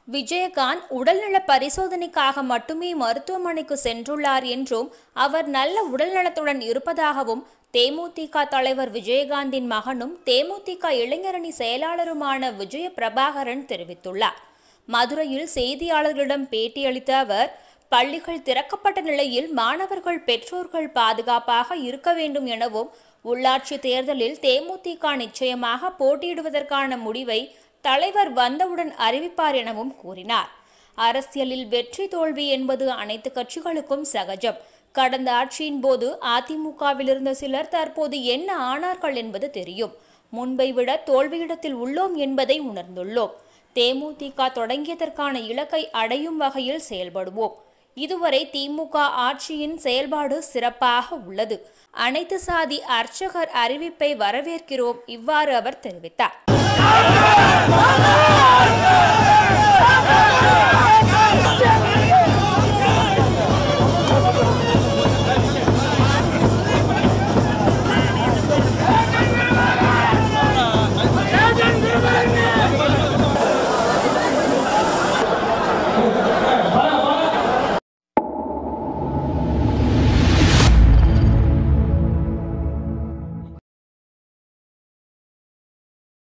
விஜயகாந்த் உடல்நல பரிசோதனைக்காக மட்டுமே மருத்துவமனைக்கு சென்றுள்ளார் என்றும் அவர் நல்ல உடல்நலத்துடன் இருப்பதாகவும் தேமுதிக தலைவர் விஜயகாந்தின் மகனும் தேமுதிக இளைஞரணி செயலாளருமான விஜய பிரபாகரன் தெரிவித்துள்ளார் மதுரையில் செய்தியாளர்களிடம் பேட்டியளித்த அவர் பள்ளிகள் திறக்கப்பட்ட நிலையில் மாணவர்கள் பெற்றோர்கள் பாதுகாப்பாக இருக்க வேண்டும் எனவும் உள்ளாட்சி தேர்தலில் தேமுதிக நிச்சயமாக போட்டியிடுவதற்கான முடிவை தலைவர் வந்தவுடன் அறிவிப்பார் எனவும் கூறினார் அரசியலில் வெற்றி தோல்வி என்பது அனைத்து கட்சிகளுக்கும் சகஜம் கடந்த ஆட்சியின் போது அதிமுகவில் இருந்த சிலர் தற்போது என்ன ஆனார்கள் என்பது தெரியும் முன்பை விட தோல்வியிடத்தில் உள்ளோம் என்பதை உணர்ந்துள்ளோம் தேமுதிக தொடங்கியதற்கான இலக்கை அடையும் வகையில் செயல்படுவோம் இதுவரை திமுக ஆட்சியின் செயல்பாடு சிறப்பாக உள்ளது அனைத்து சாதி அர்ச்சகர் அறிவிப்பை வரவேற்கிறோம் இவ்வாறு அவர் தெரிவித்தார்